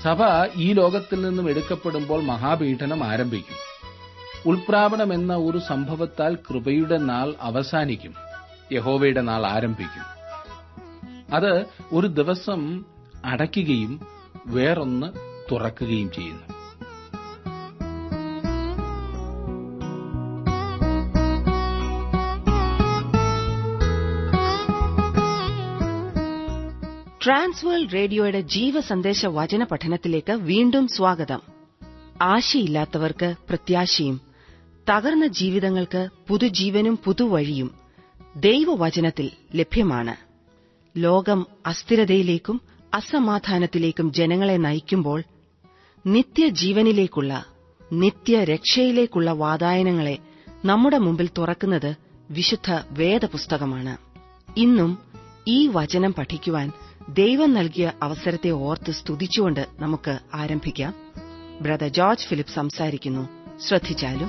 സഭ ഈ ലോകത്തിൽ നിന്നും എടുക്കപ്പെടുമ്പോൾ മഹാപീഡനം ആരംഭിക്കും ഉൾപ്രാപണം എന്ന ഒരു സംഭവത്താൽ കൃപയുടെ നാൾ അവസാനിക്കും യഹോവയുടെ നാൾ ആരംഭിക്കും അത് ഒരു ദിവസം അടയ്ക്കുകയും വേറൊന്ന് തുറക്കുകയും ചെയ്യുന്നു ട്രാൻസ്വേൾഡ് റേഡിയോയുടെ ജീവസന്ദേശ വചന പഠനത്തിലേക്ക് വീണ്ടും സ്വാഗതം ആശയില്ലാത്തവർക്ക് പ്രത്യാശയും തകർന്ന ജീവിതങ്ങൾക്ക് പുതുജീവനും പുതുവഴിയും ദൈവവചനത്തിൽ ലഭ്യമാണ് ലോകം അസ്ഥിരതയിലേക്കും അസമാധാനത്തിലേക്കും ജനങ്ങളെ നയിക്കുമ്പോൾ നിത്യജീവനിലേക്കുള്ള നിത്യരക്ഷയിലേക്കുള്ള വാതായനങ്ങളെ നമ്മുടെ മുമ്പിൽ തുറക്കുന്നത് വിശുദ്ധ വേദപുസ്തകമാണ് ഇന്നും ഈ വചനം പഠിക്കുവാൻ ദൈവം നൽകിയ അവസരത്തെ ഓർത്ത് സ്തുതിച്ചുകൊണ്ട് നമുക്ക് ആരംഭിക്കാം ബ്രദർ ജോർജ് ഫിലിപ്പ് സംസാരിക്കുന്നു ശ്രദ്ധിച്ചാലും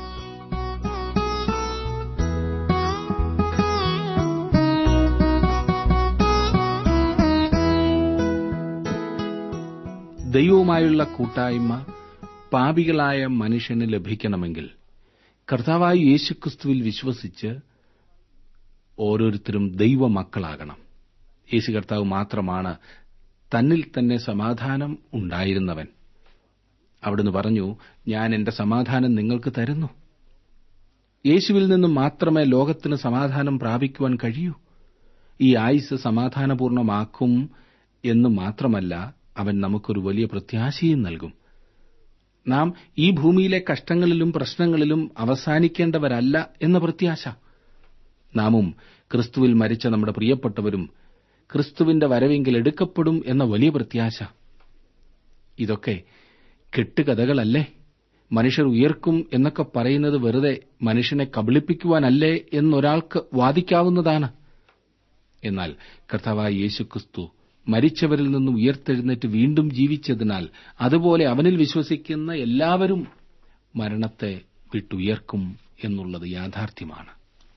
ദൈവവുമായുള്ള കൂട്ടായ്മ പാപികളായ മനുഷ്യന് ലഭിക്കണമെങ്കിൽ കർത്താവായ യേശുക്രിസ്തുവിൽ വിശ്വസിച്ച് ഓരോരുത്തരും ദൈവമക്കളാകണം യേശു കർത്താവ് മാത്രമാണ് തന്നിൽ തന്നെ സമാധാനം ഉണ്ടായിരുന്നവൻ അവിടുന്ന് പറഞ്ഞു ഞാൻ എന്റെ സമാധാനം നിങ്ങൾക്ക് തരുന്നു യേശുവിൽ നിന്നും മാത്രമേ ലോകത്തിന് സമാധാനം പ്രാപിക്കുവാൻ കഴിയൂ ഈ ആയുസ് സമാധാനപൂർണമാക്കും എന്ന് മാത്രമല്ല അവൻ നമുക്കൊരു വലിയ പ്രത്യാശയും നൽകും നാം ഈ ഭൂമിയിലെ കഷ്ടങ്ങളിലും പ്രശ്നങ്ങളിലും അവസാനിക്കേണ്ടവരല്ല എന്ന പ്രത്യാശ നാമും ക്രിസ്തുവിൽ മരിച്ച നമ്മുടെ പ്രിയപ്പെട്ടവരും ക്രിസ്തുവിന്റെ വരവെങ്കിൽ എടുക്കപ്പെടും എന്ന വലിയ പ്രത്യാശ ഇതൊക്കെ കെട്ടുകഥകളല്ലേ മനുഷ്യർ ഉയർക്കും എന്നൊക്കെ പറയുന്നത് വെറുതെ മനുഷ്യനെ കബളിപ്പിക്കുവാനല്ലേ എന്നൊരാൾക്ക് വാദിക്കാവുന്നതാണ് എന്നാൽ കർത്താവായ യേശുക്രിസ്തു മരിച്ചവരിൽ നിന്നും ഉയർത്തെഴുന്നേറ്റ് വീണ്ടും ജീവിച്ചതിനാൽ അതുപോലെ അവനിൽ വിശ്വസിക്കുന്ന എല്ലാവരും മരണത്തെ വിട്ടുയർക്കും എന്നുള്ളത് യാഥാർത്ഥ്യമാണ്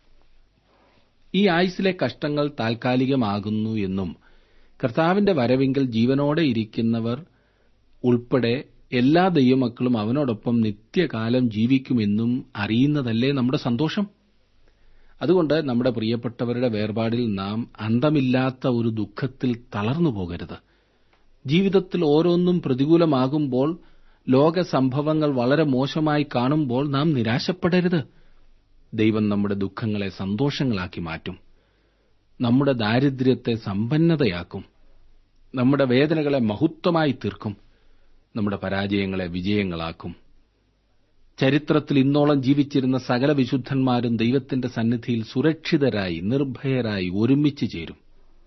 ഈ ആയുസിലെ കഷ്ടങ്ങൾ താൽക്കാലികമാകുന്നു എന്നും കർത്താവിന്റെ വരവിങ്കൽ ജീവനോടെ ഇരിക്കുന്നവർ ഉൾപ്പെടെ എല്ലാ ദൈവമക്കളും അവനോടൊപ്പം നിത്യകാലം ജീവിക്കുമെന്നും അറിയുന്നതല്ലേ നമ്മുടെ സന്തോഷം അതുകൊണ്ട് നമ്മുടെ പ്രിയപ്പെട്ടവരുടെ വേർപാടിൽ നാം അന്തമില്ലാത്ത ഒരു ദുഃഖത്തിൽ തളർന്നു പോകരുത് ജീവിതത്തിൽ ഓരോന്നും പ്രതികൂലമാകുമ്പോൾ ലോക സംഭവങ്ങൾ വളരെ മോശമായി കാണുമ്പോൾ നാം നിരാശപ്പെടരുത് ദൈവം നമ്മുടെ ദുഃഖങ്ങളെ സന്തോഷങ്ങളാക്കി മാറ്റും നമ്മുടെ ദാരിദ്ര്യത്തെ സമ്പന്നതയാക്കും നമ്മുടെ വേദനകളെ മഹത്വമായി തീർക്കും നമ്മുടെ പരാജയങ്ങളെ വിജയങ്ങളാക്കും ചരിത്രത്തിൽ ഇന്നോളം ജീവിച്ചിരുന്ന സകല വിശുദ്ധന്മാരും ദൈവത്തിന്റെ സന്നിധിയിൽ സുരക്ഷിതരായി നിർഭയരായി ഒരുമിച്ച് ചേരും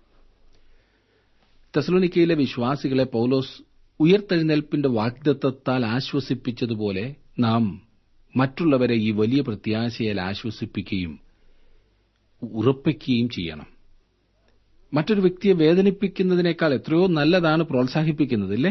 തെസലോനിക്കയിലെ വിശ്വാസികളെ പൌലോസ് ഉയർത്തെഴുന്നേൽപ്പിന്റെ വാഗ്ദത്തത്താൽ ആശ്വസിപ്പിച്ചതുപോലെ നാം മറ്റുള്ളവരെ ഈ വലിയ പ്രത്യാശയിൽ ആശ്വസിപ്പിക്കുകയും ഉറപ്പിക്കുകയും ചെയ്യണം മറ്റൊരു വ്യക്തിയെ വേദനിപ്പിക്കുന്നതിനേക്കാൾ എത്രയോ നല്ലതാണ് പ്രോത്സാഹിപ്പിക്കുന്നതില്ലേ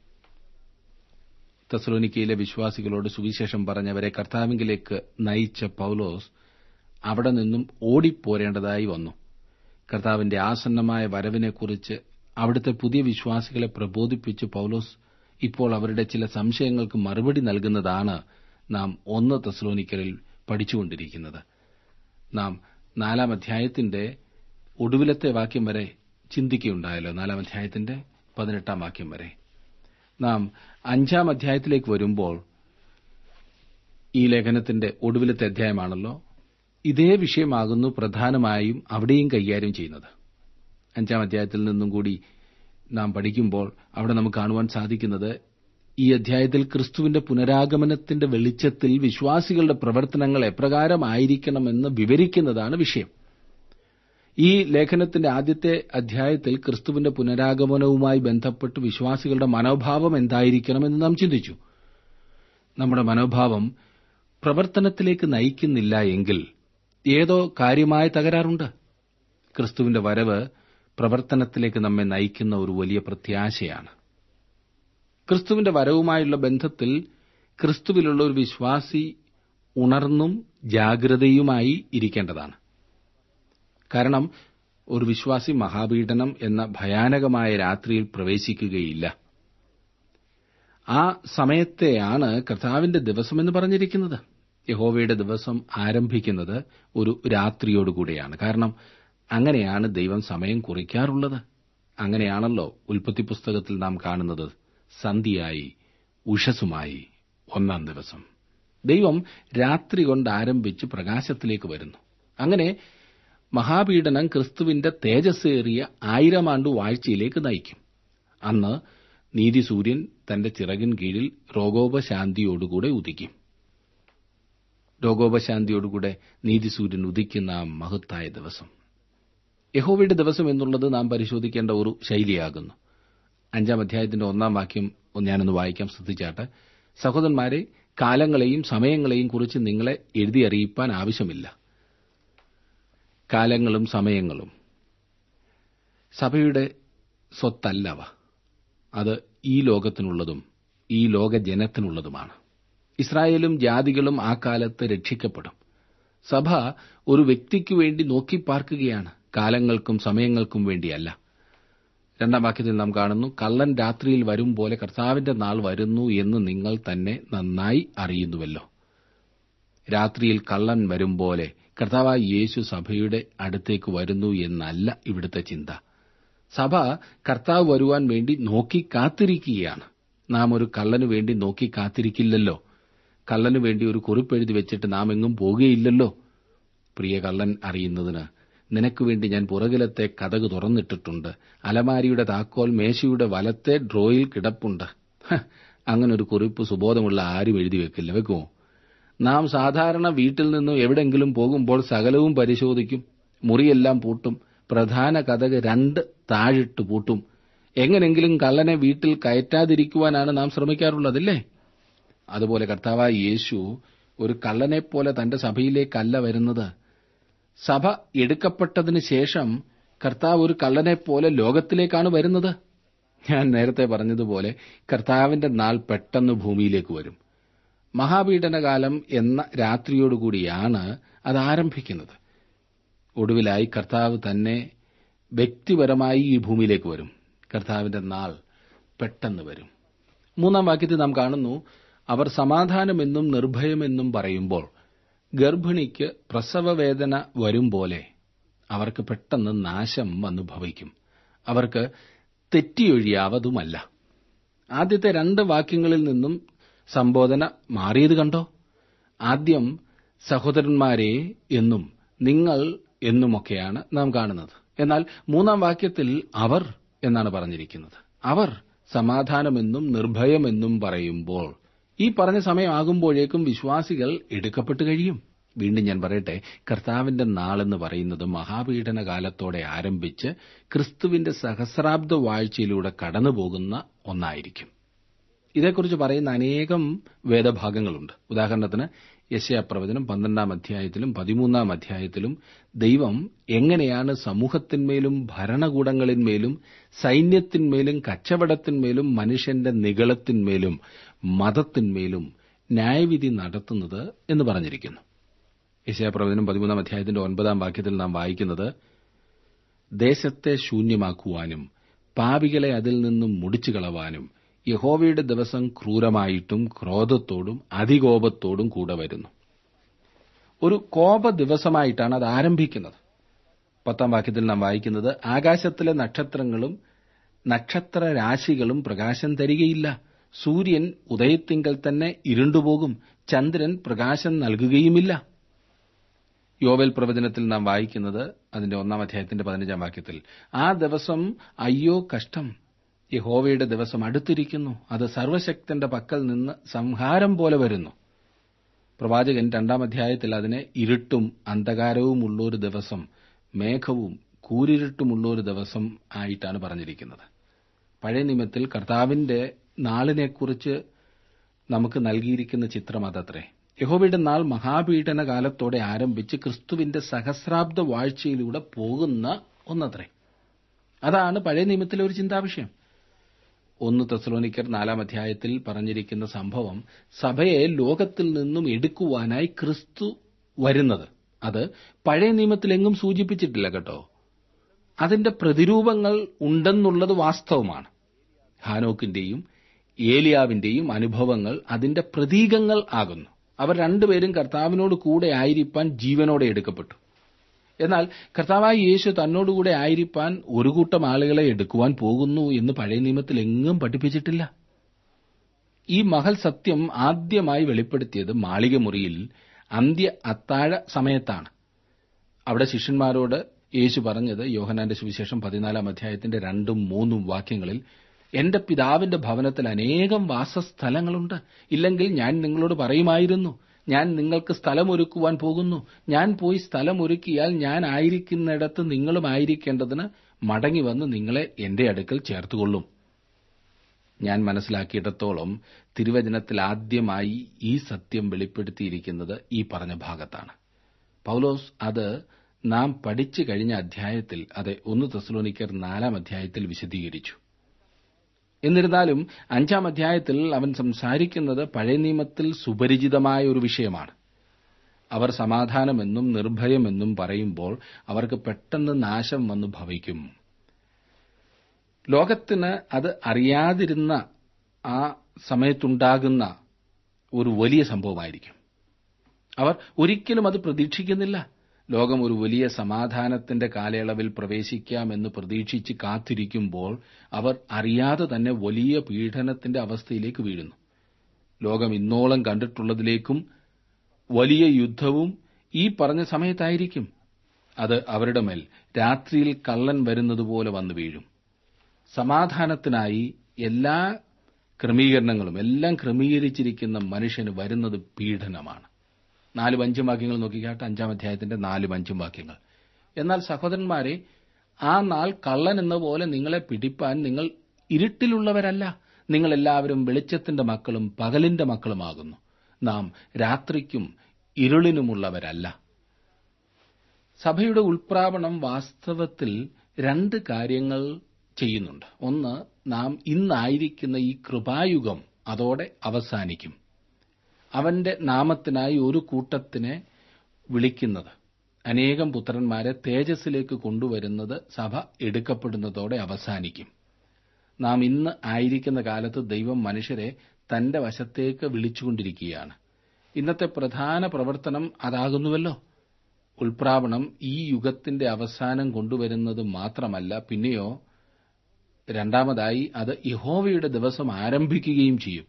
തെസലോനിക്കയിലെ വിശ്വാസികളോട് സുവിശേഷം പറഞ്ഞവരെ കർത്താവിങ്കിലേക്ക് നയിച്ച പൌലോസ് അവിടെ നിന്നും ഓടിപ്പോരേണ്ടതായി വന്നു കർത്താവിന്റെ ആസന്നമായ വരവിനെക്കുറിച്ച് അവിടുത്തെ പുതിയ വിശ്വാസികളെ പ്രബോധിപ്പിച്ച് പൌലോസ് ഇപ്പോൾ അവരുടെ ചില സംശയങ്ങൾക്ക് മറുപടി നൽകുന്നതാണ് നാം ഒന്ന് തെസ്ലോനിക്കലിൽ പഠിച്ചുകൊണ്ടിരിക്കുന്നത് നാം നാലാം അധ്യായത്തിന്റെ ഒടുവിലത്തെ വാക്യം വരെ ചിന്തിക്കുകയുണ്ടായല്ലോ നാലാം അധ്യായത്തിന്റെ പതിനെട്ടാം വാക്യം വരെ നാം അഞ്ചാം അധ്യായത്തിലേക്ക് വരുമ്പോൾ ഈ ലേഖനത്തിന്റെ ഒടുവിലത്തെ അധ്യായമാണല്ലോ ഇതേ വിഷയമാകുന്നു പ്രധാനമായും അവിടെയും കൈകാര്യം ചെയ്യുന്നത് അഞ്ചാം അധ്യായത്തിൽ നിന്നും കൂടി നാം പഠിക്കുമ്പോൾ അവിടെ നമുക്ക് കാണുവാൻ സാധിക്കുന്നത് ഈ അധ്യായത്തിൽ ക്രിസ്തുവിന്റെ പുനരാഗമനത്തിന്റെ വെളിച്ചത്തിൽ വിശ്വാസികളുടെ പ്രവർത്തനങ്ങൾ എപ്രകാരമായിരിക്കണമെന്ന് വിവരിക്കുന്നതാണ് വിഷയം ഈ ലേഖനത്തിന്റെ ആദ്യത്തെ അധ്യായത്തിൽ ക്രിസ്തുവിന്റെ പുനരാഗമനവുമായി ബന്ധപ്പെട്ട് വിശ്വാസികളുടെ മനോഭാവം എന്തായിരിക്കണമെന്ന് നാം ചിന്തിച്ചു നമ്മുടെ മനോഭാവം പ്രവർത്തനത്തിലേക്ക് നയിക്കുന്നില്ല എങ്കിൽ ഏതോ കാര്യമായ തകരാറുണ്ട് ക്രിസ്തുവിന്റെ വരവ് പ്രവർത്തനത്തിലേക്ക് നമ്മെ നയിക്കുന്ന ഒരു വലിയ പ്രത്യാശയാണ് ക്രിസ്തുവിന്റെ വരവുമായുള്ള ബന്ധത്തിൽ ക്രിസ്തുവിലുള്ള ഒരു വിശ്വാസി ഉണർന്നും ജാഗ്രതയുമായി ഇരിക്കേണ്ടതാണ് കാരണം ഒരു വിശ്വാസി മഹാപീഡനം എന്ന ഭയാനകമായ രാത്രിയിൽ പ്രവേശിക്കുകയില്ല ആ സമയത്തെയാണ് കർത്താവിന്റെ ദിവസം എന്ന് പറഞ്ഞിരിക്കുന്നത് യഹോവയുടെ ദിവസം ആരംഭിക്കുന്നത് ഒരു രാത്രിയോടുകൂടിയാണ് കാരണം അങ്ങനെയാണ് ദൈവം സമയം കുറിക്കാറുള്ളത് അങ്ങനെയാണല്ലോ ഉൽപ്പത്തി പുസ്തകത്തിൽ നാം കാണുന്നത് സന്ധ്യയായി ഉഷസുമായി ഒന്നാം ദിവസം ദൈവം രാത്രി കൊണ്ട് ആരംഭിച്ച് പ്രകാശത്തിലേക്ക് വരുന്നു അങ്ങനെ മഹാപീഡനം ക്രിസ്തുവിന്റെ തേജസ്സേറിയ ആയിരം ആണ്ടു വാഴ്ചയിലേക്ക് നയിക്കും അന്ന് നീതിസൂര്യൻ തന്റെ ചിറകിൻ കീഴിൽ രോഗോപശാന്തിയോടുകൂടെ ഉദിക്കും രോഗോപശാന്തിയോടുകൂടെ നീതിസൂര്യൻ ഉദിക്കുന്ന ആ മഹത്തായ ദിവസം യഹോവയുടെ ദിവസം എന്നുള്ളത് നാം പരിശോധിക്കേണ്ട ഒരു ശൈലിയാകുന്നു അഞ്ചാം അധ്യായത്തിന്റെ ഒന്നാം വാക്യം ഞാനൊന്ന് വായിക്കാം ശ്രദ്ധിച്ചാട്ട് സഹോദരന്മാരെ കാലങ്ങളെയും സമയങ്ങളെയും കുറിച്ച് നിങ്ങളെ എഴുതി അറിയിപ്പാൻ ആവശ്യമില്ല കാലങ്ങളും സമയങ്ങളും സഭയുടെ സ്വത്തല്ലവ അത് ഈ ലോകത്തിനുള്ളതും ഈ ലോക ജനത്തിനുള്ളതുമാണ് ഇസ്രായേലും ജാതികളും ആ കാലത്ത് രക്ഷിക്കപ്പെടും സഭ ഒരു വ്യക്തിക്കു വേണ്ടി നോക്കിപ്പാർക്കുകയാണ് കാലങ്ങൾക്കും സമയങ്ങൾക്കും വേണ്ടിയല്ല രണ്ടാം വാക്യത്തിൽ നാം കാണുന്നു കള്ളൻ രാത്രിയിൽ വരും പോലെ കർത്താവിന്റെ നാൾ വരുന്നു എന്ന് നിങ്ങൾ തന്നെ നന്നായി അറിയുന്നുവല്ലോ രാത്രിയിൽ കള്ളൻ വരും പോലെ കർത്താവായ യേശു സഭയുടെ അടുത്തേക്ക് വരുന്നു എന്നല്ല ഇവിടുത്തെ ചിന്ത സഭ കർത്താവ് വരുവാൻ വേണ്ടി നോക്കി കാത്തിരിക്കുകയാണ് നാം ഒരു കള്ളനു വേണ്ടി നോക്കി കാത്തിരിക്കില്ലല്ലോ കള്ളനു വേണ്ടി ഒരു കുറിപ്പെഴുതി വെച്ചിട്ട് നാം എങ്ങും പോകുകയില്ലല്ലോ പ്രിയ കള്ളൻ അറിയുന്നതിന് നിനക്ക് വേണ്ടി ഞാൻ പുറകിലത്തെ കഥക് തുറന്നിട്ടിട്ടുണ്ട് അലമാരിയുടെ താക്കോൽ മേശയുടെ വലത്തെ ഡ്രോയിൽ കിടപ്പുണ്ട് ഹ, അങ്ങനൊരു കുറിപ്പ് സുബോധമുള്ള ആരും എഴുതി വെക്കില്ല വെക്കുമോ നാം സാധാരണ വീട്ടിൽ നിന്നും എവിടെങ്കിലും പോകുമ്പോൾ സകലവും പരിശോധിക്കും മുറിയെല്ലാം പൂട്ടും പ്രധാന കഥക് രണ്ട് താഴിട്ട് പൂട്ടും എങ്ങനെങ്കിലും കള്ളനെ വീട്ടിൽ കയറ്റാതിരിക്കുവാനാണ് നാം ശ്രമിക്കാറുള്ളതല്ലേ അതുപോലെ കർത്താവായ യേശു ഒരു കള്ളനെപ്പോലെ തന്റെ സഭയിലേക്കല്ല വരുന്നത് സഭ എടുക്കപ്പെട്ടതിന് ശേഷം കർത്താവ് ഒരു കള്ളനെപ്പോലെ ലോകത്തിലേക്കാണ് വരുന്നത് ഞാൻ നേരത്തെ പറഞ്ഞതുപോലെ കർത്താവിന്റെ നാൾ പെട്ടെന്ന് ഭൂമിയിലേക്ക് വരും മഹാപീഡനകാലം എന്ന രാത്രിയോടുകൂടിയാണ് അത് ആരംഭിക്കുന്നത് ഒടുവിലായി കർത്താവ് തന്നെ വ്യക്തിപരമായി ഈ ഭൂമിയിലേക്ക് വരും കർത്താവിന്റെ നാൾ പെട്ടെന്ന് വരും മൂന്നാം വാക്യത്തിൽ നാം കാണുന്നു അവർ സമാധാനമെന്നും നിർഭയമെന്നും പറയുമ്പോൾ ഗർഭിണിക്ക് പ്രസവവേദന വരും പോലെ അവർക്ക് പെട്ടെന്ന് നാശം വന്നു ഭവിക്കും അവർക്ക് തെറ്റിയൊഴിയാവതുമല്ല ആദ്യത്തെ രണ്ട് വാക്യങ്ങളിൽ നിന്നും സംബോധന മാറിയത് കണ്ടോ ആദ്യം സഹോദരന്മാരെ എന്നും നിങ്ങൾ എന്നുമൊക്കെയാണ് നാം കാണുന്നത് എന്നാൽ മൂന്നാം വാക്യത്തിൽ അവർ എന്നാണ് പറഞ്ഞിരിക്കുന്നത് അവർ സമാധാനമെന്നും നിർഭയമെന്നും പറയുമ്പോൾ ഈ പറഞ്ഞ സമയമാകുമ്പോഴേക്കും വിശ്വാസികൾ എടുക്കപ്പെട്ടു കഴിയും വീണ്ടും ഞാൻ പറയട്ടെ കർത്താവിന്റെ നാളെന്ന് പറയുന്നത് മഹാപീഡന കാലത്തോടെ ആരംഭിച്ച് ക്രിസ്തുവിന്റെ സഹസ്രാബ്ദ വാഴ്ചയിലൂടെ കടന്നുപോകുന്ന ഒന്നായിരിക്കും ഇതേക്കുറിച്ച് പറയുന്ന അനേകം വേദഭാഗങ്ങളുണ്ട് ഉദാഹരണത്തിന് യശയാപ്രവചനം പന്ത്രണ്ടാം അധ്യായത്തിലും പതിമൂന്നാം അധ്യായത്തിലും ദൈവം എങ്ങനെയാണ് സമൂഹത്തിന്മേലും ഭരണകൂടങ്ങളിന്മേലും സൈന്യത്തിന്മേലും കച്ചവടത്തിന്മേലും മനുഷ്യന്റെ നികളത്തിന്മേലും മതത്തിന്മേലും ന്യായവിധി നടത്തുന്നത് എന്ന് പറഞ്ഞിരിക്കുന്നു യശയാപ്രവചനം പതിമൂന്നാം അധ്യായത്തിന്റെ ഒൻപതാം വാക്യത്തിൽ നാം വായിക്കുന്നത് ദേശത്തെ ശൂന്യമാക്കുവാനും പാപികളെ അതിൽ നിന്നും മുടിച്ചു കളവാനും യഹോവയുടെ ദിവസം ക്രൂരമായിട്ടും ക്രോധത്തോടും അതികോപത്തോടും കൂടെ വരുന്നു ഒരു കോപ ദിവസമായിട്ടാണ് അത് ആരംഭിക്കുന്നത് പത്താം വാക്യത്തിൽ നാം വായിക്കുന്നത് ആകാശത്തിലെ നക്ഷത്രങ്ങളും നക്ഷത്ര രാശികളും പ്രകാശം തരികയില്ല സൂര്യൻ ഉദയത്തിങ്കൽ തന്നെ ഇരുണ്ടുപോകും ചന്ദ്രൻ പ്രകാശം നൽകുകയുമില്ല യോവൽ പ്രവചനത്തിൽ നാം വായിക്കുന്നത് അതിന്റെ ഒന്നാം അധ്യായത്തിന്റെ പതിനഞ്ചാം വാക്യത്തിൽ ആ ദിവസം അയ്യോ കഷ്ടം യഹോവയുടെ ദിവസം അടുത്തിരിക്കുന്നു അത് സർവശക്തന്റെ പക്കൽ നിന്ന് സംഹാരം പോലെ വരുന്നു പ്രവാചകൻ രണ്ടാം അധ്യായത്തിൽ അതിനെ ഇരുട്ടും അന്ധകാരവുമുള്ള ഒരു ദിവസം മേഘവും കൂരിരുട്ടുമുള്ള ഒരു ദിവസം ആയിട്ടാണ് പറഞ്ഞിരിക്കുന്നത് പഴയ നിയമത്തിൽ കർത്താവിന്റെ നാളിനെക്കുറിച്ച് നമുക്ക് നൽകിയിരിക്കുന്ന ചിത്രം അതത്രേ യഹോവയുടെ നാൾ മഹാപീഡന കാലത്തോടെ ആരംഭിച്ച് ക്രിസ്തുവിന്റെ സഹസ്രാബ്ദ വാഴ്ചയിലൂടെ പോകുന്ന ഒന്നത്രേ അതാണ് പഴയ നിയമത്തിലെ ഒരു ചിന്താവിഷയം ഒന്ന് തെസ്ലോനിക്കർ നാലാം അധ്യായത്തിൽ പറഞ്ഞിരിക്കുന്ന സംഭവം സഭയെ ലോകത്തിൽ നിന്നും എടുക്കുവാനായി ക്രിസ്തു വരുന്നത് അത് പഴയ നിയമത്തിലെങ്ങും സൂചിപ്പിച്ചിട്ടില്ല കേട്ടോ അതിന്റെ പ്രതിരൂപങ്ങൾ ഉണ്ടെന്നുള്ളത് വാസ്തവമാണ് ഹാനോക്കിന്റെയും ഏലിയാവിന്റെയും അനുഭവങ്ങൾ അതിന്റെ പ്രതീകങ്ങൾ ആകുന്നു അവർ രണ്ടുപേരും കർത്താവിനോട് കൂടെ ആയിരിക്കാൻ ജീവനോടെ എടുക്കപ്പെട്ടു എന്നാൽ കർത്താവായ യേശു തന്നോടുകൂടെ ആയിരിക്കാൻ ഒരു കൂട്ടം ആളുകളെ എടുക്കുവാൻ പോകുന്നു എന്ന് പഴയ നിയമത്തിൽ എങ്ങും പഠിപ്പിച്ചിട്ടില്ല ഈ മഹൽ സത്യം ആദ്യമായി വെളിപ്പെടുത്തിയത് മാളികമുറിയിൽ അന്ത്യ അത്താഴ സമയത്താണ് അവിടെ ശിഷ്യന്മാരോട് യേശു പറഞ്ഞത് യോഹനാന്റെ സുവിശേഷം പതിനാലാം അധ്യായത്തിന്റെ രണ്ടും മൂന്നും വാക്യങ്ങളിൽ എന്റെ പിതാവിന്റെ ഭവനത്തിൽ അനേകം വാസസ്ഥലങ്ങളുണ്ട് ഇല്ലെങ്കിൽ ഞാൻ നിങ്ങളോട് പറയുമായിരുന്നു ഞാൻ നിങ്ങൾക്ക് സ്ഥലമൊരുക്കുവാൻ പോകുന്നു ഞാൻ പോയി സ്ഥലമൊരുക്കിയാൽ ഞാൻ ആയിരിക്കുന്നിടത്ത് നിങ്ങളും ആയിരിക്കേണ്ടതിന് മടങ്ങി വന്ന് നിങ്ങളെ എന്റെ അടുക്കൽ ചേർത്തുകൊള്ളും ഞാൻ മനസ്സിലാക്കിയിടത്തോളം തിരുവചനത്തിൽ ആദ്യമായി ഈ സത്യം വെളിപ്പെടുത്തിയിരിക്കുന്നത് ഈ പറഞ്ഞ ഭാഗത്താണ് പൗലോസ് അത് നാം പഠിച്ചു കഴിഞ്ഞ അധ്യായത്തിൽ അതെ ഒന്ന് തെസ്ലോനിക്കർ നാലാം അധ്യായത്തിൽ വിശദീകരിച്ചു എന്നിരുന്നാലും അഞ്ചാം അധ്യായത്തിൽ അവൻ സംസാരിക്കുന്നത് പഴയ നിയമത്തിൽ സുപരിചിതമായ ഒരു വിഷയമാണ് അവർ സമാധാനമെന്നും നിർഭയമെന്നും പറയുമ്പോൾ അവർക്ക് പെട്ടെന്ന് നാശം വന്നു ഭവിക്കും ലോകത്തിന് അത് അറിയാതിരുന്ന ആ സമയത്തുണ്ടാകുന്ന ഒരു വലിയ സംഭവമായിരിക്കും അവർ ഒരിക്കലും അത് പ്രതീക്ഷിക്കുന്നില്ല ലോകം ഒരു വലിയ സമാധാനത്തിന്റെ കാലയളവിൽ പ്രവേശിക്കാമെന്ന് പ്രതീക്ഷിച്ച് കാത്തിരിക്കുമ്പോൾ അവർ അറിയാതെ തന്നെ വലിയ പീഡനത്തിന്റെ അവസ്ഥയിലേക്ക് വീഴുന്നു ലോകം ഇന്നോളം കണ്ടിട്ടുള്ളതിലേക്കും വലിയ യുദ്ധവും ഈ പറഞ്ഞ സമയത്തായിരിക്കും അത് അവരുടെ മേൽ രാത്രിയിൽ കള്ളൻ വരുന്നതുപോലെ വന്നു വീഴും സമാധാനത്തിനായി എല്ലാ ക്രമീകരണങ്ങളും എല്ലാം ക്രമീകരിച്ചിരിക്കുന്ന മനുഷ്യന് വരുന്നത് പീഡനമാണ് നാലും അഞ്ചും വാക്യങ്ങൾ നോക്കിക്കാട്ടെ അഞ്ചാം അധ്യായത്തിന്റെ നാലും അഞ്ചും വാക്യങ്ങൾ എന്നാൽ സഹോദരന്മാരെ ആ നാൾ കള്ളൻ എന്ന പോലെ നിങ്ങളെ പിടിപ്പാൻ നിങ്ങൾ ഇരുട്ടിലുള്ളവരല്ല നിങ്ങൾ എല്ലാവരും വെളിച്ചത്തിന്റെ മക്കളും പകലിന്റെ മക്കളുമാകുന്നു നാം രാത്രിക്കും ഇരുളിനുമുള്ളവരല്ല സഭയുടെ ഉൾപ്രാവണം വാസ്തവത്തിൽ രണ്ട് കാര്യങ്ങൾ ചെയ്യുന്നുണ്ട് ഒന്ന് നാം ഇന്നായിരിക്കുന്ന ഈ കൃപായുഗം അതോടെ അവസാനിക്കും അവന്റെ നാമത്തിനായി ഒരു കൂട്ടത്തിനെ വിളിക്കുന്നത് അനേകം പുത്രന്മാരെ തേജസ്സിലേക്ക് കൊണ്ടുവരുന്നത് സഭ എടുക്കപ്പെടുന്നതോടെ അവസാനിക്കും നാം ഇന്ന് ആയിരിക്കുന്ന കാലത്ത് ദൈവം മനുഷ്യരെ തന്റെ വശത്തേക്ക് വിളിച്ചുകൊണ്ടിരിക്കുകയാണ് ഇന്നത്തെ പ്രധാന പ്രവർത്തനം അതാകുന്നുവല്ലോ ഉൾപ്രാവണം ഈ യുഗത്തിന്റെ അവസാനം കൊണ്ടുവരുന്നത് മാത്രമല്ല പിന്നെയോ രണ്ടാമതായി അത് യഹോവയുടെ ദിവസം ആരംഭിക്കുകയും ചെയ്യും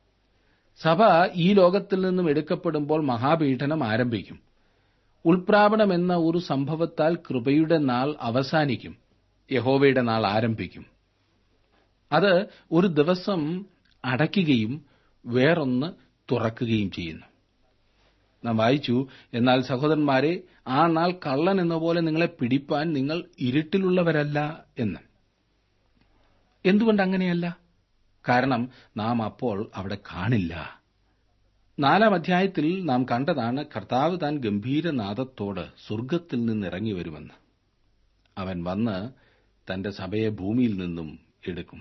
സഭ ഈ ലോകത്തിൽ നിന്നും എടുക്കപ്പെടുമ്പോൾ മഹാപീഠനം ആരംഭിക്കും ഉൾപ്രാവണം എന്ന ഒരു സംഭവത്താൽ കൃപയുടെ നാൾ അവസാനിക്കും യഹോവയുടെ നാൾ ആരംഭിക്കും അത് ഒരു ദിവസം അടയ്ക്കുകയും വേറൊന്ന് തുറക്കുകയും ചെയ്യുന്നു നാം വായിച്ചു എന്നാൽ സഹോദരന്മാരെ ആ നാൾ കള്ളൻ എന്ന പോലെ നിങ്ങളെ പിടിപ്പാൻ നിങ്ങൾ ഇരുട്ടിലുള്ളവരല്ല എന്ന് എന്തുകൊണ്ട് അങ്ങനെയല്ല കാരണം നാം അപ്പോൾ അവിടെ കാണില്ല നാലാം അധ്യായത്തിൽ നാം കണ്ടതാണ് കർത്താവ് താൻ ഗംഭീരനാദത്തോട് സ്വർഗത്തിൽ നിന്ന് ഇറങ്ങി വരുമെന്ന് അവൻ വന്ന് തന്റെ സഭയെ ഭൂമിയിൽ നിന്നും എടുക്കും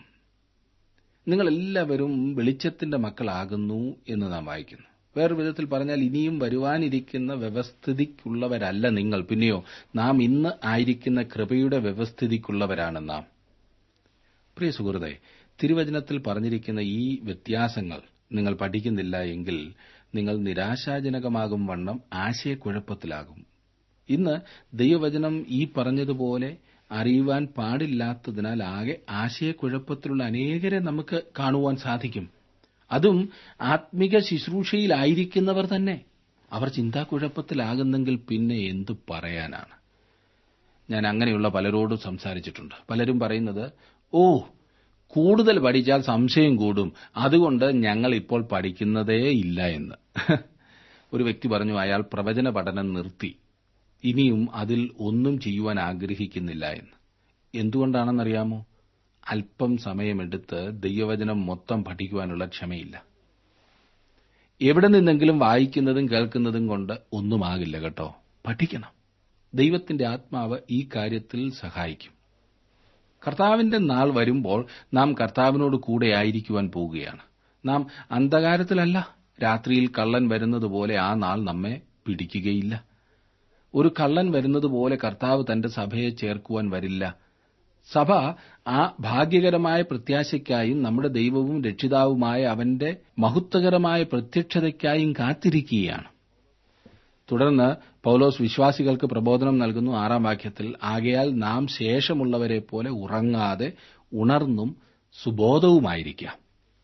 നിങ്ങളെല്ലാവരും വെളിച്ചത്തിന്റെ മക്കളാകുന്നു എന്ന് നാം വായിക്കുന്നു വേറൊരു വിധത്തിൽ പറഞ്ഞാൽ ഇനിയും വരുവാനിരിക്കുന്ന വ്യവസ്ഥിതിക്കുള്ളവരല്ല നിങ്ങൾ പിന്നെയോ നാം ഇന്ന് ആയിരിക്കുന്ന കൃപയുടെ വ്യവസ്ഥിതിക്കുള്ളവരാണ് നാം പ്രിയ സുഹൃത്തെ തിരുവചനത്തിൽ പറഞ്ഞിരിക്കുന്ന ഈ വ്യത്യാസങ്ങൾ നിങ്ങൾ പഠിക്കുന്നില്ല എങ്കിൽ നിങ്ങൾ നിരാശാജനകമാകും വണ്ണം ആശയക്കുഴപ്പത്തിലാകും ഇന്ന് ദൈവവചനം ഈ പറഞ്ഞതുപോലെ അറിയുവാൻ പാടില്ലാത്തതിനാൽ ആകെ ആശയക്കുഴപ്പത്തിലുള്ള അനേകരെ നമുക്ക് കാണുവാൻ സാധിക്കും അതും ആത്മിക ശുശ്രൂഷയിലായിരിക്കുന്നവർ തന്നെ അവർ ചിന്താക്കുഴപ്പത്തിലാകുന്നെങ്കിൽ പിന്നെ എന്തു പറയാനാണ് ഞാൻ അങ്ങനെയുള്ള പലരോടും സംസാരിച്ചിട്ടുണ്ട് പലരും പറയുന്നത് ഓ കൂടുതൽ പഠിച്ചാൽ സംശയം കൂടും അതുകൊണ്ട് ഞങ്ങൾ ഇപ്പോൾ പഠിക്കുന്നതേ ഇല്ല എന്ന് ഒരു വ്യക്തി പറഞ്ഞു അയാൾ പ്രവചന പഠനം നിർത്തി ഇനിയും അതിൽ ഒന്നും ചെയ്യുവാൻ ആഗ്രഹിക്കുന്നില്ല എന്ന് എന്തുകൊണ്ടാണെന്നറിയാമോ അല്പം സമയമെടുത്ത് ദൈവവചനം മൊത്തം പഠിക്കുവാനുള്ള ക്ഷമയില്ല എവിടെ നിന്നെങ്കിലും വായിക്കുന്നതും കേൾക്കുന്നതും കൊണ്ട് ഒന്നുമാകില്ല കേട്ടോ പഠിക്കണം ദൈവത്തിന്റെ ആത്മാവ് ഈ കാര്യത്തിൽ സഹായിക്കും കർത്താവിന്റെ നാൾ വരുമ്പോൾ നാം കർത്താവിനോട് കൂടെ ആയിരിക്കുവാൻ പോവുകയാണ് നാം അന്ധകാരത്തിലല്ല രാത്രിയിൽ കള്ളൻ വരുന്നത് പോലെ ആ നാൾ നമ്മെ പിടിക്കുകയില്ല ഒരു കള്ളൻ വരുന്നത് പോലെ കർത്താവ് തന്റെ സഭയെ ചേർക്കുവാൻ വരില്ല സഭ ആ ഭാഗ്യകരമായ പ്രത്യാശയ്ക്കായും നമ്മുടെ ദൈവവും രക്ഷിതാവുമായ അവന്റെ മഹത്വകരമായ പ്രത്യക്ഷതയ്ക്കായും കാത്തിരിക്കുകയാണ് തുടർന്ന് പൌലോസ് വിശ്വാസികൾക്ക് പ്രബോധനം നൽകുന്നു ആറാം വാക്യത്തിൽ ആകയാൽ നാം ശേഷമുള്ളവരെ പോലെ ഉറങ്ങാതെ ഉണർന്നും സുബോധവുമായിരിക്കാം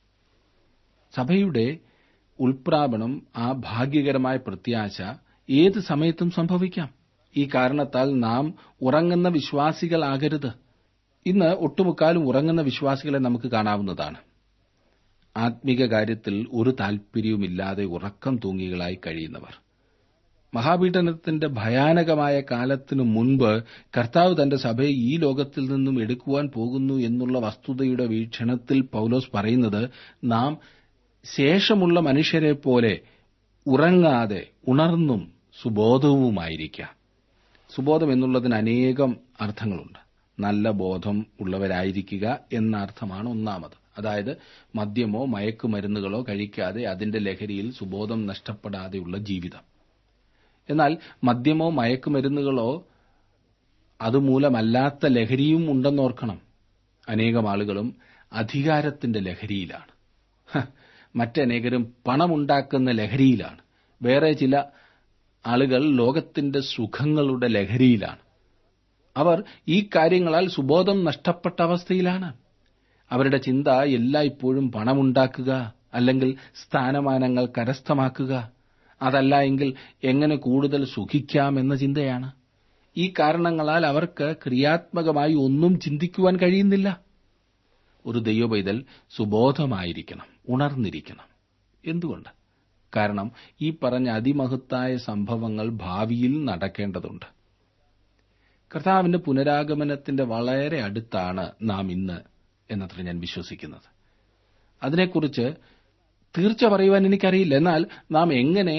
സഭയുടെ ഉൾപ്രാപണം ആ ഭാഗ്യകരമായ പ്രത്യാശ ഏത് സമയത്തും സംഭവിക്കാം ഈ കാരണത്താൽ നാം ഉറങ്ങുന്ന വിശ്വാസികളാകരുത് ഇന്ന് ഒട്ടുമുക്കാലും ഉറങ്ങുന്ന വിശ്വാസികളെ നമുക്ക് കാണാവുന്നതാണ് ആത്മീക കാര്യത്തിൽ ഒരു താൽപര്യവുമില്ലാതെ ഉറക്കം തൂങ്ങികളായി കഴിയുന്നവർ മഹാപീഡനത്തിന്റെ ഭയാനകമായ കാലത്തിനു മുൻപ് കർത്താവ് തന്റെ സഭയെ ഈ ലോകത്തിൽ നിന്നും എടുക്കുവാൻ പോകുന്നു എന്നുള്ള വസ്തുതയുടെ വീക്ഷണത്തിൽ പൌലോസ് പറയുന്നത് നാം ശേഷമുള്ള മനുഷ്യരെ പോലെ ഉറങ്ങാതെ ഉണർന്നും സുബോധവുമായിരിക്കാം സുബോധം എന്നുള്ളതിന് അനേകം അർത്ഥങ്ങളുണ്ട് നല്ല ബോധം ഉള്ളവരായിരിക്കുക എന്ന അർത്ഥമാണ് ഒന്നാമത് അതായത് മദ്യമോ മയക്കുമരുന്നുകളോ കഴിക്കാതെ അതിന്റെ ലഹരിയിൽ സുബോധം നഷ്ടപ്പെടാതെയുള്ള ജീവിതം എന്നാൽ മദ്യമോ മയക്കുമരുന്നുകളോ അതുമൂലമല്ലാത്ത ലഹരിയും ഉണ്ടെന്നോർക്കണം അനേകം ആളുകളും അധികാരത്തിന്റെ ലഹരിയിലാണ് ഹ, മറ്റനേകരും പണമുണ്ടാക്കുന്ന ലഹരിയിലാണ് വേറെ ചില ആളുകൾ ലോകത്തിന്റെ സുഖങ്ങളുടെ ലഹരിയിലാണ് അവർ ഈ കാര്യങ്ങളാൽ സുബോധം നഷ്ടപ്പെട്ട അവസ്ഥയിലാണ് അവരുടെ ചിന്ത എല്ലായ്പ്പോഴും പണമുണ്ടാക്കുക അല്ലെങ്കിൽ സ്ഥാനമാനങ്ങൾ കരസ്ഥമാക്കുക അതല്ല എങ്കിൽ എങ്ങനെ കൂടുതൽ സുഖിക്കാം എന്ന ചിന്തയാണ് ഈ കാരണങ്ങളാൽ അവർക്ക് ക്രിയാത്മകമായി ഒന്നും ചിന്തിക്കുവാൻ കഴിയുന്നില്ല ഒരു ദൈവപൈതൽ സുബോധമായിരിക്കണം ഉണർന്നിരിക്കണം എന്തുകൊണ്ട് കാരണം ഈ പറഞ്ഞ അതിമഹത്തായ സംഭവങ്ങൾ ഭാവിയിൽ നടക്കേണ്ടതുണ്ട് കർത്താവിന്റെ പുനരാഗമനത്തിന്റെ വളരെ അടുത്താണ് നാം ഇന്ന് എന്നത്ര ഞാൻ വിശ്വസിക്കുന്നത് അതിനെക്കുറിച്ച് തീർച്ച പറയുവാൻ എനിക്കറിയില്ല എന്നാൽ നാം എങ്ങനെ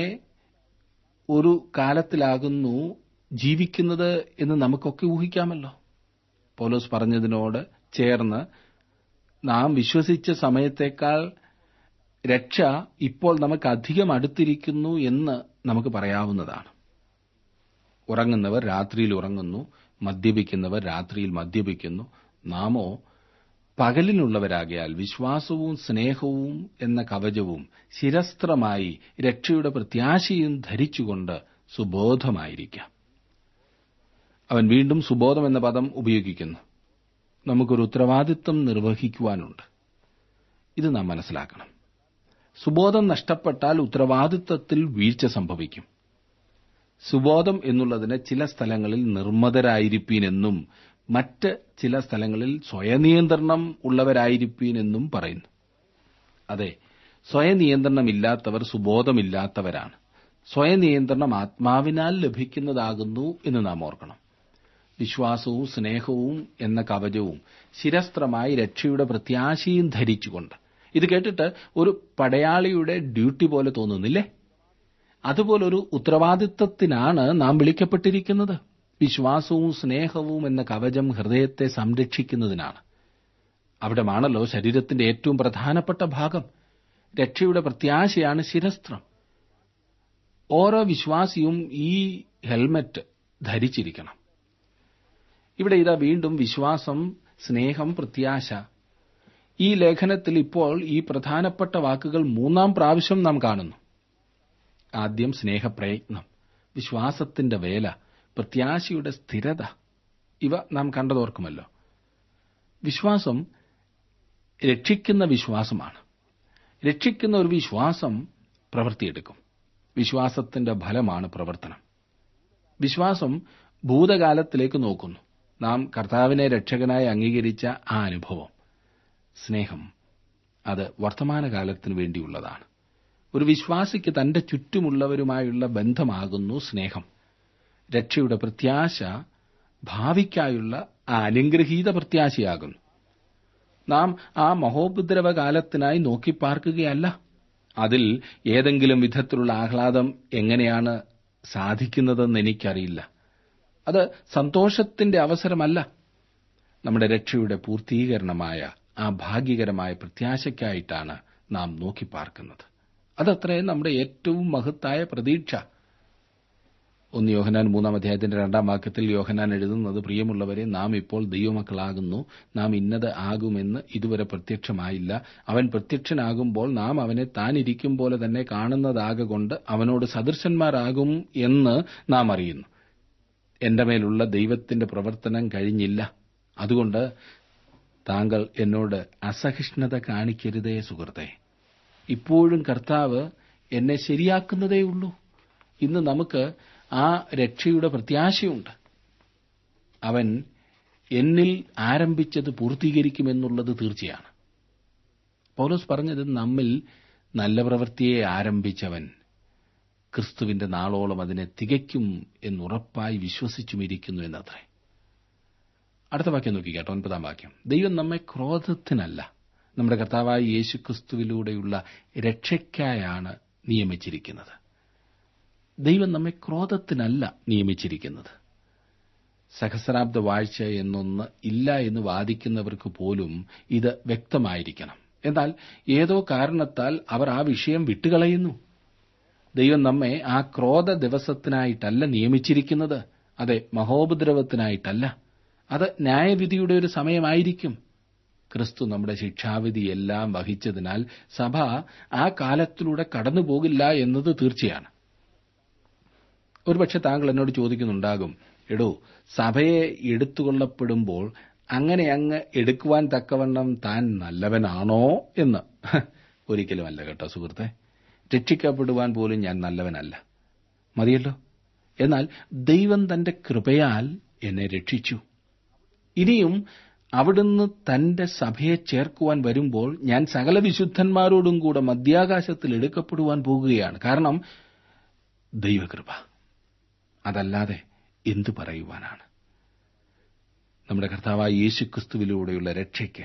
ഒരു കാലത്തിലാകുന്നു ജീവിക്കുന്നത് എന്ന് നമുക്കൊക്കെ ഊഹിക്കാമല്ലോ പൗലോസ് പറഞ്ഞതിനോട് ചേർന്ന് നാം വിശ്വസിച്ച സമയത്തേക്കാൾ രക്ഷ ഇപ്പോൾ നമുക്ക് അധികം അടുത്തിരിക്കുന്നു എന്ന് നമുക്ക് പറയാവുന്നതാണ് ഉറങ്ങുന്നവർ രാത്രിയിൽ ഉറങ്ങുന്നു മദ്യപിക്കുന്നവർ രാത്രിയിൽ മദ്യപിക്കുന്നു നാമോ പകലിനുള്ളവരാകയാൽ വിശ്വാസവും സ്നേഹവും എന്ന കവചവും ശിരസ്ത്രമായി രക്ഷയുടെ പ്രത്യാശയും ധരിച്ചുകൊണ്ട് സുബോധമായിരിക്കാം അവൻ വീണ്ടും സുബോധം എന്ന പദം ഉപയോഗിക്കുന്നു നമുക്കൊരു ഉത്തരവാദിത്വം നിർവഹിക്കുവാനുണ്ട് ഇത് നാം മനസ്സിലാക്കണം സുബോധം നഷ്ടപ്പെട്ടാൽ ഉത്തരവാദിത്വത്തിൽ വീഴ്ച സംഭവിക്കും സുബോധം എന്നുള്ളതിന് ചില സ്ഥലങ്ങളിൽ നിർമ്മതരായിരിപ്പീനെന്നും മറ്റ് ചില സ്ഥലങ്ങളിൽ സ്വയനിയന്ത്രണം ഉള്ളവരായിരിപ്പീനെന്നും പറയുന്നു അതെ സ്വയനിയന്ത്രണമില്ലാത്തവർ സുബോധമില്ലാത്തവരാണ് സ്വയനിയന്ത്രണം ആത്മാവിനാൽ ലഭിക്കുന്നതാകുന്നു എന്ന് നാം ഓർക്കണം വിശ്വാസവും സ്നേഹവും എന്ന കവചവും ശിരസ്ത്രമായി രക്ഷയുടെ പ്രത്യാശയും ധരിച്ചുകൊണ്ട് ഇത് കേട്ടിട്ട് ഒരു പടയാളിയുടെ ഡ്യൂട്ടി പോലെ തോന്നുന്നില്ലേ അതുപോലൊരു ഉത്തരവാദിത്വത്തിനാണ് നാം വിളിക്കപ്പെട്ടിരിക്കുന്നത് വിശ്വാസവും സ്നേഹവും എന്ന കവചം ഹൃദയത്തെ സംരക്ഷിക്കുന്നതിനാണ് അവിടമാണല്ലോ ശരീരത്തിന്റെ ഏറ്റവും പ്രധാനപ്പെട്ട ഭാഗം രക്ഷയുടെ പ്രത്യാശയാണ് ശിരസ്ത്രം ഓരോ വിശ്വാസിയും ഈ ഹെൽമറ്റ് ധരിച്ചിരിക്കണം ഇവിടെ ഇതാ വീണ്ടും വിശ്വാസം സ്നേഹം പ്രത്യാശ ഈ ലേഖനത്തിൽ ഇപ്പോൾ ഈ പ്രധാനപ്പെട്ട വാക്കുകൾ മൂന്നാം പ്രാവശ്യം നാം കാണുന്നു ആദ്യം സ്നേഹപ്രയത്നം വിശ്വാസത്തിന്റെ വേല പ്രത്യാശയുടെ സ്ഥിരത ഇവ നാം കണ്ടതോർക്കുമല്ലോ വിശ്വാസം രക്ഷിക്കുന്ന വിശ്വാസമാണ് രക്ഷിക്കുന്ന ഒരു വിശ്വാസം പ്രവൃത്തിയെടുക്കും വിശ്വാസത്തിന്റെ ഫലമാണ് പ്രവർത്തനം വിശ്വാസം ഭൂതകാലത്തിലേക്ക് നോക്കുന്നു നാം കർത്താവിനെ രക്ഷകനായി അംഗീകരിച്ച ആ അനുഭവം സ്നേഹം അത് വർത്തമാനകാലത്തിനു വേണ്ടിയുള്ളതാണ് ഒരു വിശ്വാസിക്ക് തന്റെ ചുറ്റുമുള്ളവരുമായുള്ള ബന്ധമാകുന്നു സ്നേഹം രക്ഷയുടെ പ്രത്യാശ ഭാവിക്കായുള്ള ആ അനുഗ്രഹീത പ്രത്യാശയാകുന്നു നാം ആ മഹോപദ്രവ കാലത്തിനായി നോക്കിപ്പാർക്കുകയല്ല അതിൽ ഏതെങ്കിലും വിധത്തിലുള്ള ആഹ്ലാദം എങ്ങനെയാണ് സാധിക്കുന്നതെന്ന് എനിക്കറിയില്ല അത് സന്തോഷത്തിന്റെ അവസരമല്ല നമ്മുടെ രക്ഷയുടെ പൂർത്തീകരണമായ ആ ഭാഗ്യകരമായ പ്രത്യാശയ്ക്കായിട്ടാണ് നാം നോക്കിപ്പാർക്കുന്നത് അതത്രേ നമ്മുടെ ഏറ്റവും മഹത്തായ പ്രതീക്ഷ ഒന്ന് യോഹനാൻ മൂന്നാം അധ്യായത്തിന്റെ രണ്ടാം വാക്യത്തിൽ യോഹനാൻ എഴുതുന്നത് പ്രിയമുള്ളവരെ നാം ഇപ്പോൾ ദൈവമക്കളാകുന്നു നാം ഇന്നത് ആകുമെന്ന് ഇതുവരെ പ്രത്യക്ഷമായില്ല അവൻ പ്രത്യക്ഷനാകുമ്പോൾ നാം അവനെ താൻ ഇരിക്കും പോലെ തന്നെ കാണുന്നതാകൊണ്ട് അവനോട് സദൃശന്മാരാകും എന്ന് നാം അറിയുന്നു എന്റെ മേലുള്ള ദൈവത്തിന്റെ പ്രവർത്തനം കഴിഞ്ഞില്ല അതുകൊണ്ട് താങ്കൾ എന്നോട് അസഹിഷ്ണുത കാണിക്കരുതേ സുഹൃത്തെ ഇപ്പോഴും കർത്താവ് എന്നെ ശരിയാക്കുന്നതേയുള്ളൂ ഇന്ന് നമുക്ക് ആ രക്ഷയുടെ പ്രത്യാശയുണ്ട് അവൻ എന്നിൽ ആരംഭിച്ചത് പൂർത്തീകരിക്കുമെന്നുള്ളത് തീർച്ചയാണ് പൗലോസ് പറഞ്ഞത് നമ്മിൽ നല്ല പ്രവൃത്തിയെ ആരംഭിച്ചവൻ ക്രിസ്തുവിന്റെ നാളോളം അതിനെ തികയ്ക്കും എന്നുറപ്പായി വിശ്വസിച്ചുമിരിക്കുന്നു എന്നത്രേ അടുത്ത വാക്യം നോക്കി കേട്ടോ ഒൻപതാം വാക്യം ദൈവം നമ്മെ ക്രോധത്തിനല്ല നമ്മുടെ കർത്താവായ യേശു ക്രിസ്തുവിലൂടെയുള്ള രക്ഷയ്ക്കായാണ് നിയമിച്ചിരിക്കുന്നത് ദൈവം നമ്മെ ക്രോധത്തിനല്ല നിയമിച്ചിരിക്കുന്നത് സഹസ്രാബ്ദ വാഴ്ച എന്നൊന്ന് ഇല്ല എന്ന് വാദിക്കുന്നവർക്ക് പോലും ഇത് വ്യക്തമായിരിക്കണം എന്നാൽ ഏതോ കാരണത്താൽ അവർ ആ വിഷയം വിട്ടുകളയുന്നു ദൈവം നമ്മെ ആ ക്രോധ ദിവസത്തിനായിട്ടല്ല നിയമിച്ചിരിക്കുന്നത് അതെ മഹോപദ്രവത്തിനായിട്ടല്ല അത് ന്യായവിധിയുടെ ഒരു സമയമായിരിക്കും ക്രിസ്തു നമ്മുടെ ശിക്ഷാവിധിയെല്ലാം വഹിച്ചതിനാൽ സഭ ആ കാലത്തിലൂടെ കടന്നുപോകില്ല എന്നത് തീർച്ചയാണ് ഒരുപക്ഷെ താങ്കൾ എന്നോട് ചോദിക്കുന്നുണ്ടാകും എടോ സഭയെ എടുത്തുകൊള്ളപ്പെടുമ്പോൾ അങ്ങനെ അങ്ങ് എടുക്കുവാൻ തക്കവണ്ണം താൻ നല്ലവനാണോ എന്ന് ഒരിക്കലുമല്ല കേട്ടോ സുഹൃത്തെ രക്ഷിക്കപ്പെടുവാൻ പോലും ഞാൻ നല്ലവനല്ല മതിയല്ലോ എന്നാൽ ദൈവം തന്റെ കൃപയാൽ എന്നെ രക്ഷിച്ചു ഇനിയും അവിടുന്ന് തന്റെ സഭയെ ചേർക്കുവാൻ വരുമ്പോൾ ഞാൻ സകല വിശുദ്ധന്മാരോടും കൂടെ മധ്യാകാശത്തിൽ എടുക്കപ്പെടുവാൻ പോകുകയാണ് കാരണം ദൈവകൃപ അതല്ലാതെ എന്തു പറയുവാനാണ് നമ്മുടെ കർത്താവായ യേശുക്രിസ്തുവിലൂടെയുള്ള രക്ഷയ്ക്ക്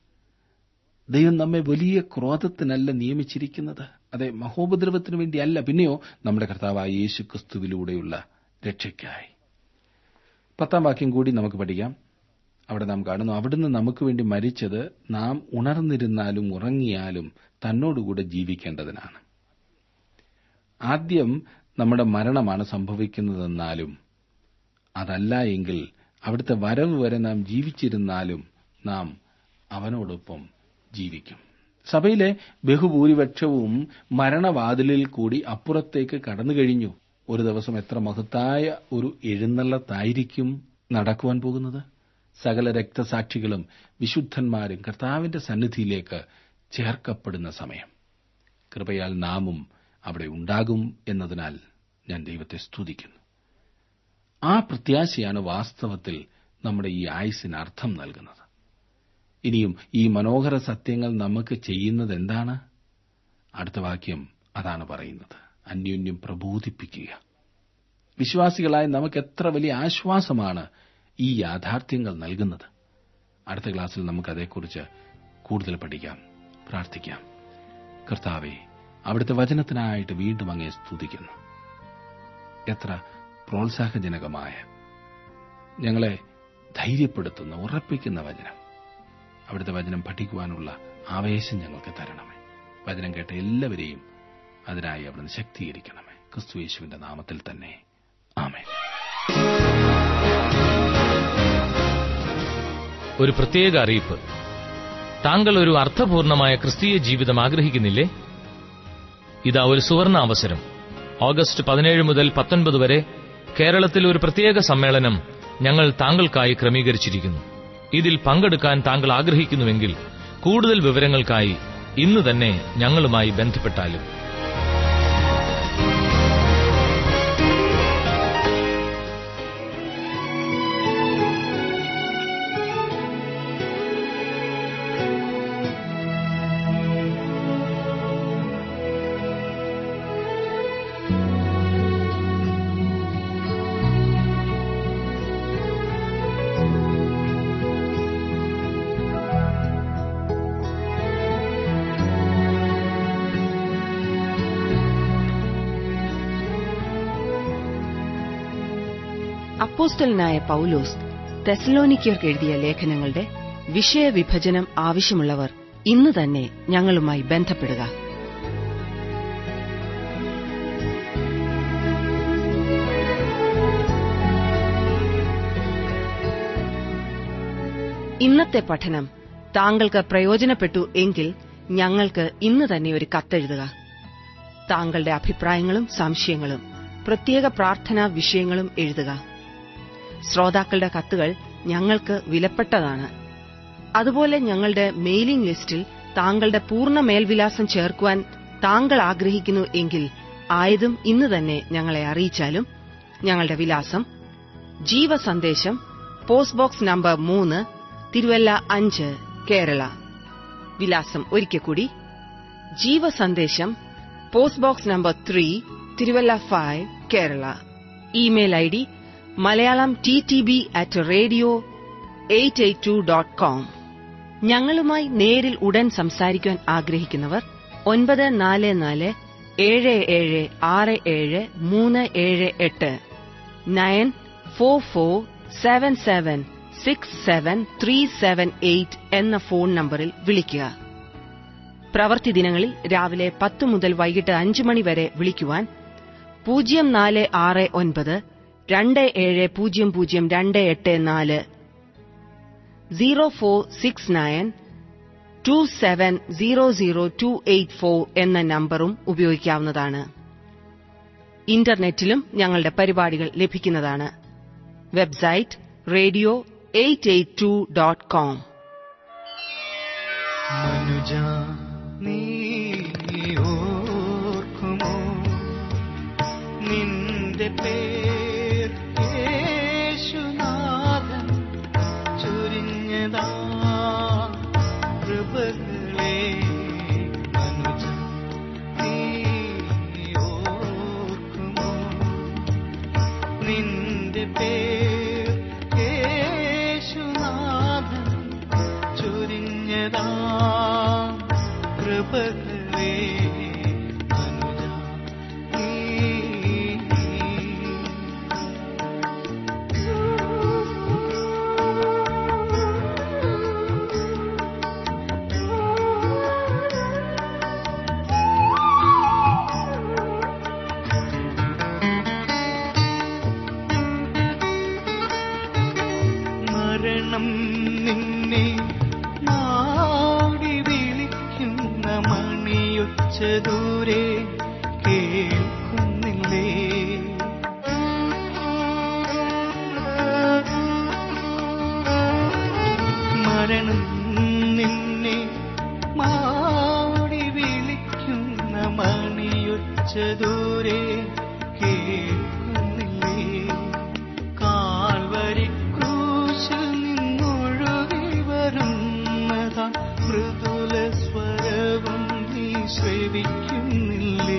ദൈവം നമ്മെ വലിയ ക്രോധത്തിനല്ല നിയമിച്ചിരിക്കുന്നത് അതെ മഹോപദ്രവത്തിന് വേണ്ടിയല്ല പിന്നെയോ നമ്മുടെ കർത്താവായ യേശുക്രിസ്തുവിലൂടെയുള്ള രക്ഷയ്ക്കായി പത്താം വാക്യം കൂടി നമുക്ക് പഠിക്കാം അവിടെ നാം കാണുന്നു അവിടുന്ന് നമുക്ക് വേണ്ടി മരിച്ചത് നാം ഉണർന്നിരുന്നാലും ഉറങ്ങിയാലും തന്നോടുകൂടെ ജീവിക്കേണ്ടതിനാണ് ആദ്യം നമ്മുടെ മരണമാണ് സംഭവിക്കുന്നതെന്നാലും അതല്ല എങ്കിൽ അവിടുത്തെ വരവ് വരെ നാം ജീവിച്ചിരുന്നാലും നാം അവനോടൊപ്പം ജീവിക്കും സഭയിലെ ബഹുഭൂരിപക്ഷവും മരണവാതിലിൽ കൂടി അപ്പുറത്തേക്ക് കടന്നു കഴിഞ്ഞു ഒരു ദിവസം എത്ര മഹത്തായ ഒരു എഴുന്നള്ളത്തായിരിക്കും നടക്കുവാൻ പോകുന്നത് സകല രക്തസാക്ഷികളും വിശുദ്ധന്മാരും കർത്താവിന്റെ സന്നിധിയിലേക്ക് ചേർക്കപ്പെടുന്ന സമയം കൃപയാൽ നാമും അവിടെ ഉണ്ടാകും എന്നതിനാൽ ഞാൻ ദൈവത്തെ സ്തുതിക്കുന്നു ആ പ്രത്യാശയാണ് വാസ്തവത്തിൽ നമ്മുടെ ഈ ആയുസിന് അർത്ഥം നൽകുന്നത് ഇനിയും ഈ മനോഹര സത്യങ്ങൾ നമുക്ക് ചെയ്യുന്നത് എന്താണ് അടുത്ത വാക്യം അതാണ് പറയുന്നത് അന്യോന്യം പ്രബോധിപ്പിക്കുക വിശ്വാസികളായ നമുക്ക് എത്ര വലിയ ആശ്വാസമാണ് ഈ യാഥാർത്ഥ്യങ്ങൾ നൽകുന്നത് അടുത്ത ക്ലാസ്സിൽ നമുക്ക് അതേക്കുറിച്ച് കൂടുതൽ പഠിക്കാം പ്രാർത്ഥിക്കാം കർത്താവെ അവിടുത്തെ വചനത്തിനായിട്ട് വീണ്ടും അങ്ങേ സ്തുതിക്കുന്നു എത്ര പ്രോത്സാഹജനകമായ ഞങ്ങളെ ധൈര്യപ്പെടുത്തുന്ന ഉറപ്പിക്കുന്ന വചനം അവിടുത്തെ വചനം പഠിക്കുവാനുള്ള ആവേശം ഞങ്ങൾക്ക് തരണമേ വചനം കേട്ട എല്ലാവരെയും അതിനായി അവിടുന്ന് ശക്തീകരിക്കണമേ ക്രിസ്തു യേശുവിന്റെ നാമത്തിൽ തന്നെ ആമേ ഒരു പ്രത്യേക അറിയിപ്പ് താങ്കൾ ഒരു അർത്ഥപൂർണമായ ക്രിസ്തീയ ജീവിതം ആഗ്രഹിക്കുന്നില്ലേ ഇതാ ഒരു സുവർണ അവസരം ഓഗസ്റ്റ് പതിനേഴ് മുതൽ പത്തൊൻപത് വരെ കേരളത്തിൽ ഒരു പ്രത്യേക സമ്മേളനം ഞങ്ങൾ താങ്കൾക്കായി ക്രമീകരിച്ചിരിക്കുന്നു ഇതിൽ പങ്കെടുക്കാൻ താങ്കൾ ആഗ്രഹിക്കുന്നുവെങ്കിൽ കൂടുതൽ വിവരങ്ങൾക്കായി ഇന്ന് തന്നെ ഞങ്ങളുമായി ബന്ധപ്പെട്ടാലും അപ്പോസ്റ്റലനായ പൌലോസ് തെസലോനിക്കർക്ക് എഴുതിയ ലേഖനങ്ങളുടെ വിഷയവിഭജനം ആവശ്യമുള്ളവർ ഇന്ന് തന്നെ ഞങ്ങളുമായി ബന്ധപ്പെടുക ഇന്നത്തെ പഠനം താങ്കൾക്ക് പ്രയോജനപ്പെട്ടു എങ്കിൽ ഞങ്ങൾക്ക് ഇന്ന് തന്നെ ഒരു കത്തെഴുതുക താങ്കളുടെ അഭിപ്രായങ്ങളും സംശയങ്ങളും പ്രത്യേക പ്രാർത്ഥനാ വിഷയങ്ങളും എഴുതുക ശ്രോതാക്കളുടെ കത്തുകൾ ഞങ്ങൾക്ക് വിലപ്പെട്ടതാണ് അതുപോലെ ഞങ്ങളുടെ മെയിലിംഗ് ലിസ്റ്റിൽ താങ്കളുടെ പൂർണ്ണ മേൽവിലാസം ചേർക്കുവാൻ താങ്കൾ ആഗ്രഹിക്കുന്നു എങ്കിൽ ആയതും ഇന്ന് തന്നെ ഞങ്ങളെ അറിയിച്ചാലും ഞങ്ങളുടെ വിലാസം ജീവസന്ദേശം പോസ്റ്റ് ബോക്സ് നമ്പർ മൂന്ന് തിരുവല്ല അഞ്ച് കേരള വിലാസം ഒരിക്കൽ കൂടി Jeevasandesham post box number three Thiruvalla five Kerala email I D Malayalam T T B at radio eight eight two dot com ഞങ്ങളുമായി നേരിൽ ഉടൻ സംസാരിക്കുവാൻ ആഗ്രഹിക്കുന്നവർ ഒൻപത് നാല് നാല് ഏഴ് ഏഴ് ആറ് ഏഴ് മൂന്ന് ഏഴ് എട്ട് nine four four seven seven six seven three seven eight എന്ന ഫോൺ നമ്പറിൽ വിളിക്കുക പ്രവൃത്തി ദിനങ്ങളിൽ രാവിലെ പത്ത് മുതൽ വൈകിട്ട് അഞ്ച് മണി വരെ വിളിക്കുവാൻ പൂജ്യം നാല് ആറ് ഒൻപത് രണ്ട് ഏഴ് പൂജ്യം പൂജ്യം രണ്ട് എട്ട് നാല് zero four six nine two seven zero zero two eight four എന്ന നമ്പറും ഉപയോഗിക്കാവുന്നതാണ് ഇന്റർനെറ്റിലും ഞങ്ങളുടെ പരിപാടികൾ ലഭിക്കുന്നതാണ് website radio eight eight two dot com മനുജ നീ ഓർക്കുമോ നിന്റെ പേർ യേശുനാഥൻ ചൊരിഞ്ഞതാ കൃപകളെ മനുജ നീ ഓർക്കുമോ നിന്റെ പേർ യേശുനാഥൻ ചൊരിഞ്ഞതാ കൃപകളെ അനുജ നീ മരണം നിന്നെ നാടി വിളിക്കുന്ന മണിയൊച്ച ദൂരെ കേൾക്കുന്നില്ലേ മരണം നിന്നെ മാടി വിളിക്കുന്ന മണിയൊച്ച ദൂരെ കേൾക്കുന്നില്ലേ കാൽവരി ക്രൂശിൽ നിന്നൊഴുകി വരുന്നതാ മൃദുല സ്വരവും നീ ശ്രവിക്കുന്നില്ലേ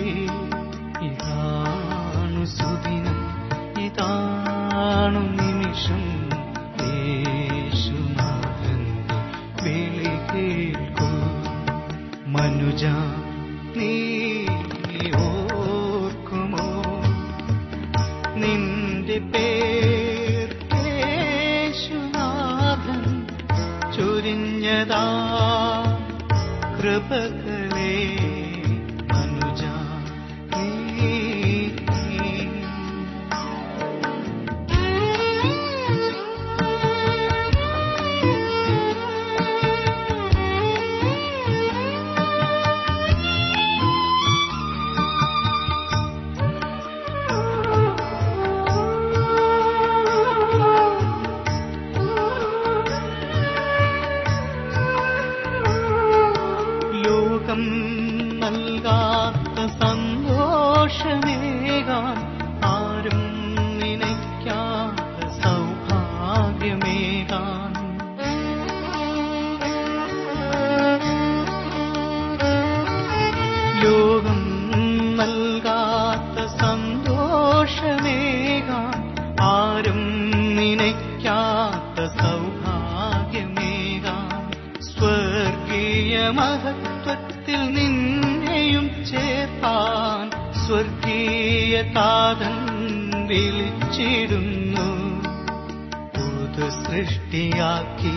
ഇതാണു സുദിനം ഇതാണു നിമിഷം യേശുനാഥന്റെ വിളി കേൾക്കൂ മനുജ നീ ഓർക്കുമോ നിന്റെ പേർ യേശുനാഥൻ ചൊരിഞ്ഞതാ കൃപകളെ അനുജ നീ ലോകം നൽകാത്ത സന്തോഷമേകാൻ ആരും നനയ്ക്കാത്ത സൗഭാഗ്യമേകാൻ ലോകം നൽകാത്ത സന്തോഷമേകാൻ ആരും നനയ്ക്കാത്ത സൗഭാഗ്യമേകാൻ സ്വർഗീയ മഹത്വത്തിൽ നിന്നെയും ചേർപ്പാൻ സ്വർഗീയ താതൻ വിളിച്ചിടുന്നു പുതു സൃഷ്ടിയാക്കി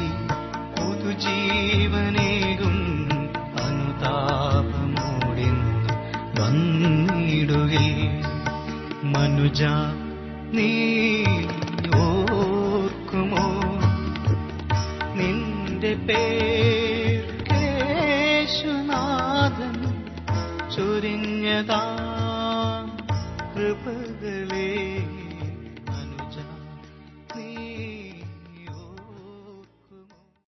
പുതുജീവനേകും അനുതാപമോടിന്ന് വന്നിടുകേ മനുജ നീ ഓർക്കുമോ നിൻ നിന്റെ പേർ കേശുനാഥൻ ചൊരിഞ്ഞതാ കൃപകളെ